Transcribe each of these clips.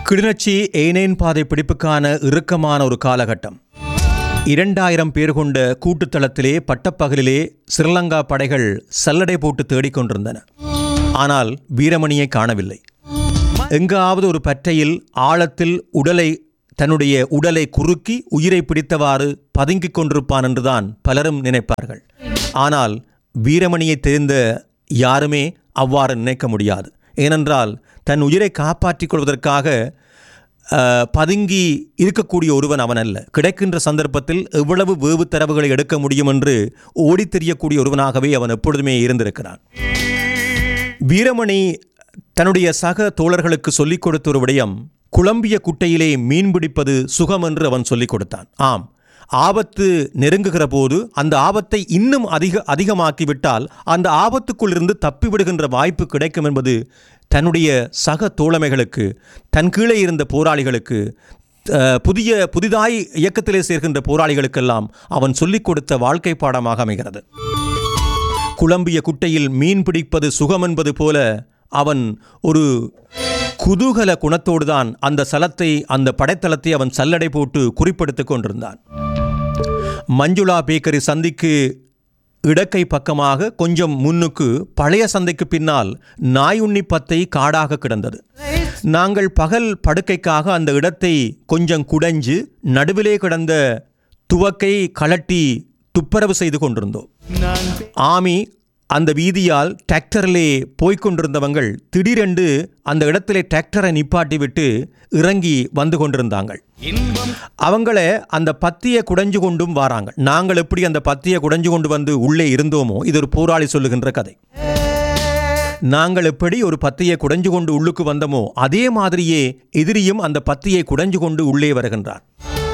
கிளிநொச்சி ஏனேன் பாதை பிடிப்புக்கான இறுக்கமான ஒரு காலகட்டம் இரண்டாயிரம் பேர் கொண்ட கூட்டுத்தளத்திலே பட்டப்பகலிலே ஸ்ரீலங்கா படைகள் சல்லடை போட்டு தேடிக்கொண்டிருந்தன ஆனால் வீரமணியை காணவில்லை எங்காவது ஒரு பற்றையில் ஆழத்தில் உடலை தன்னுடைய உடலை குறுக்கி உயிரை பிடித்தவாறு பதுங்கிக் கொண்டிருப்பான் என்றுதான் பலரும் நினைப்பார்கள் ஆனால் வீரமணியை தெரிந்த யாருமே அவ்வாறு நினைக்க முடியாது ஏனென்றால் தன் உயிரை காப்பாற்றிக் கொள்வதற்காக அஹ், பதுங்கி இருக்கக்கூடிய ஒருவன் அவன் அல்ல கிடைக்கின்ற சந்தர்ப்பத்தில் எவ்வளவு வேவு தரவுகளை எடுக்க முடியும் என்று ஓடித் தெரியக்கூடிய ஒருவனாகவே அவன் எப்பொழுதுமே இருந்திருக்கிறான் வீரமணி தன்னுடைய சக தோழர்களுக்கு சொல்லிக் கொடுத்த ஒரு விடயம் குழம்பிய குட்டையிலே மீன் பிடிப்பது சுகம் என்று அவன் சொல்லிக் கொடுத்தான் ஆம் ஆபத்து நெருங்குகிற போது அந்த ஆபத்தை இன்னும் அதிக அதிகமாக்கிவிட்டால் அந்த ஆபத்துக்குள் இருந்து தப்பிவிடுகின்ற வாய்ப்பு கிடைக்கும் என்பது தன்னுடைய சக தோழமைகளுக்கு தன் கீழே இருந்த போராளிகளுக்கு அஹ், புதிய புதிதாய் இயக்கத்திலே சேர்கின்ற போராளிகளுக்கெல்லாம் அவன் சொல்லிக் கொடுத்த வாழ்க்கை பாடமாக அமைகிறது குழம்பிய குட்டையில் மீன் பிடிப்பது சுகம் என்பது போல அவன் ஒரு குதூகல குணத்தோடு தான் அந்த சலத்தை அந்த படைத்தளத்தை அவன் சல்லடை போட்டு குறிப்பெடுத்துக் கொண்டிருந்தான் மஞ்சுளா பேக்கரி சந்திக்கு இடக்கை பக்கமாக கொஞ்சம் முன்னுக்கு பழைய சந்தைக்கு பின்னால் நாய் உண்ணி பத்தை காடாக கிடந்தது நாங்கள் பகல் படுக்கைக்காக அந்த இடத்தை கொஞ்சம் குடைஞ்சு நடுவிலே கிடந்த துவக்கை கலட்டி துப்புரவு செய்து கொண்டிருந்தோம் ஆமி அந்த வீதியால் டிராக்டரிலே போய்க் கொண்டிருந்தவங்கள் திடீரென்று அந்த இடத்திலே டிராக்டரை நிப்பாட்டி விட்டு இறங்கி வந்து கொண்டிருந்தாங்கள் அவங்கள அந்த பத்தியை குடைஞ்சு கொண்டும் வாராங்க நாங்கள் எப்படி அந்த பத்தியை குடைஞ்சு கொண்டு வந்து உள்ளே இருந்தோமோ இது ஒரு போராளி சொல்லுகின்ற கதை நாங்கள் எப்படி ஒரு பத்தியை குடைஞ்சு கொண்டு உள்ளுக்கு வந்தோமோ அதே மாதிரியே எதிரியும் அந்த பத்தியை குடைஞ்சு கொண்டு உள்ளே வருகின்றார்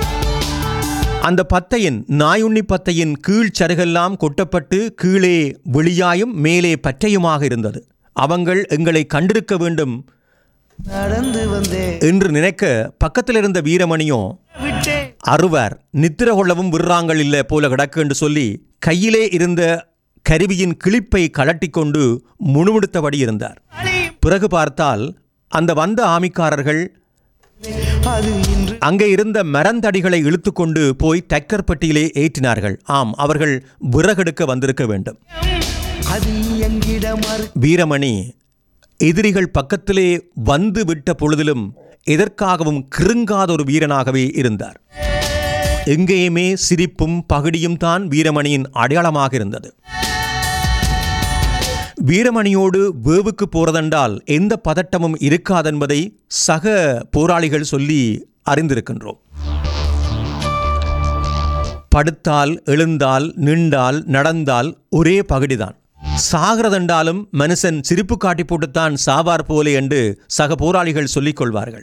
அந்த பத்தையின் நாயுண்ணி பத்தையின் கீழ் சருகெல்லாம் கொட்டப்பட்டு கீழே வெளியாயும் மேலே பற்றையுமாக இருந்தது அவங்கள் எங்களை கண்டிருக்க வேண்டும் நடந்து வந்தே என்று நினைக்க பக்கத்தில் இருந்த வீரமணியும் விட்டே அறுவர் நித்திர கொள்ளவும் விடுறாங்கள் இல்லை போல கிடக்கு என்று சொல்லி கையிலே இருந்த கருவியின் கிளிப்பை கலட்டிக்கொண்டு முணுமுணுத்தபடி இருந்தார் பிறகு பார்த்தால் அந்த வந்த ஆமிக்காரர்கள் அது இன்று அங்கே இருந்த மரந்தடிகளை இழுத்துக்கொண்டு போய் டக்கர் பெட்டியிலே ஏற்றினார்கள் ஆம் அவர்கள் விறகெடுக்க வந்திருக்க வேண்டும் அது எங்கிடம் மறு வீரமணி எதிரிகள் பக்கத்திலே வந்து விட்ட பொழுதிலும் எதற்காகவும் கிருங்காத ஒரு வீரனாகவே இருந்தார் எங்கேயுமே சிரிப்பும் பகுடியும் தான் வீரமணியின் அடையாளமாக இருந்தது வீரமணியோடு வேவுக்கு போறதென்றால் எந்த பதட்டமும் இருக்காதென்பதை சக போராளிகள் சொல்லி அறிந்திருக்கின்றோம் படுத்தால் எழுந்தால் நின்றால் நடந்தால் ஒரே பகுடிதான் சாகிறதென்றாலும் மனுஷன் சிரிப்பு காட்டி போட்டுத்தான் சாவார் போலே என்று சக போராளிகள் சொல்லிக் கொள்வார்கள்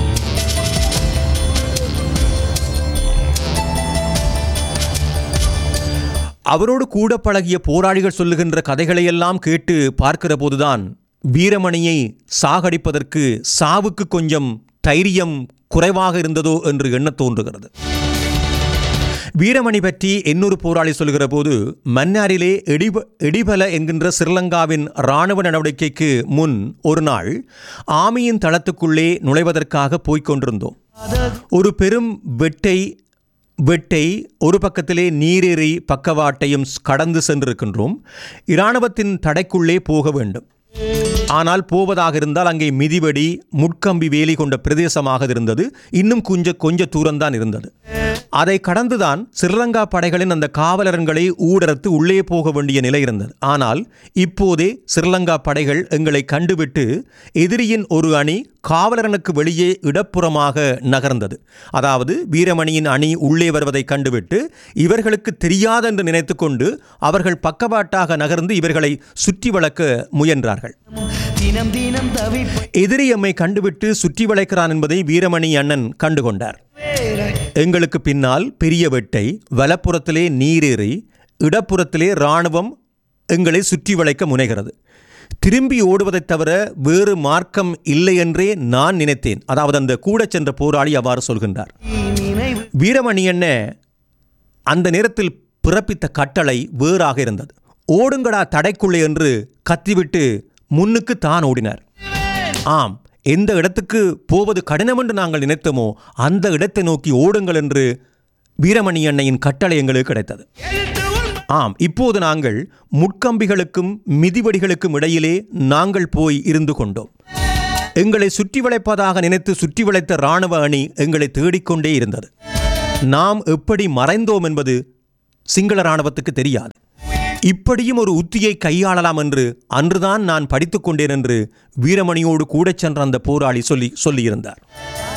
அவரோடு கூட பழகிய போராளிகள் சொல்லுகின்ற கதைகளையெல்லாம் கேட்டு பார்க்கிற போதுதான் வீரமணியை சாகடிப்பதற்கு சாவுக்கு கொஞ்சம் தைரியம் குறைவாக இருந்ததோ என்று எண்ணத் தோன்றுகிறது வீரமணி பற்றி இன்னொரு போராளி சொல்கிற போது மன்னாரிலே எடிப எடிபல என்கின்ற ஸ்ரீலங்காவின் இராணுவ நடவடிக்கைக்கு முன் ஒரு நாள் ஆமியின் தளத்துக்குள்ளே நுழைவதற்காக போய்க் கொண்டிருந்தோம் ஒரு பெரும் வெட்டை வெட்டை ஒரு பக்கத்திலே நீரேறி பக்கவாட்டையும் கடந்து சென்றிருக்கின்றோம் இராணுவத்தின் தடைக்குள்ளே போக வேண்டும் ஆனால் போவதாக இருந்தால் அங்கே மிதிவடி முட்கம்பி வேலி கொண்ட பிரதேசமாக இருந்தது இன்னும் கொஞ்ச கொஞ்ச தூரம்தான் இருந்தது அதை கடந்துதான் ஸ்ரீலங்கா படைகளின் அந்த காவலரன்களை ஊடறுத்து உள்ளே போக வேண்டிய நிலை இருந்தது ஆனால் இப்போதே ஸ்ரீலங்கா படைகள் எங்களை கண்டுவிட்டு எதிரியின் ஒரு அணி காவலரனுக்கு வெளியே இடப்புறமாக நகர்ந்தது அதாவது வீரமணியின் அணி உள்ளே வருவதை கண்டுவிட்டு இவர்களுக்கு தெரியாதென்று நினைத்துக்கொண்டு அவர்கள் பக்கவாட்டாக நகர்ந்து இவர்களை சுற்றி வளர்க்க முயன்றார்கள் தினம் தினம் தவிப்ப எதிரி எம்மை கண்டுவிட்டு சுற்றி வளைக்கிறான் என்பதை வீரமணி அண்ணன் கண்டுகொண்டார் எங்களுக்கு பின்னால் பெரிய வெட்டை வலப்புறத்திலே நீரேறி இடப்புறத்திலே இராணுவம் எங்களை சுற்றி வளைக்க முனைகிறது திரும்பி ஓடுவதைத் தவிர வேறு மார்க்கம் இல்லை என்றே நான் நினைத்தேன் அதாவது அந்த கூட சென்ற போராளி அவ்வாறு சொல்கின்றார் நினைவு வீரமணி என்ன அந்த நேரத்தில் பிறப்பித்த கட்டளை வேறாக இருந்தது ஓடுங்கடா தடைக்குள்ளே என்று கத்திவிட்டு முன்னுக்கு தான் ஓடினார் ஆம் எந்த இடத்துக்கு போவது கடினம் என்று நாங்கள் நினைத்தோமோ அந்த இடத்தை நோக்கி ஓடுங்கள் என்று வீரமணி அன்னையின் கட்டளை எங்களுக்கு கிடைத்தது ஆம் இப்போது நாங்கள் முட்கம்பிகளுக்கும் மிதிவடிகளுக்கும் இடையிலே நாங்கள் போய் இருந்து கொண்டோம் எங்களை சுற்றி வளைப்பதாக நினைத்து சுற்றி வளைத்த இராணுவ அணி எங்களை தேடிக்கொண்டே இருந்தது நாம் எப்படி மறைந்தோம் என்பது சிங்கள இராணுவத்துக்கு தெரியாது இப்படியும் ஒரு உத்தியை கையாளலாம் என்று அன்றுதான் நான் படித்துக் கொண்டேன் என்று வீரமணியோடு கூடச் சென்ற அந்த போராளி சொல்லி சொல்லியிருந்தார்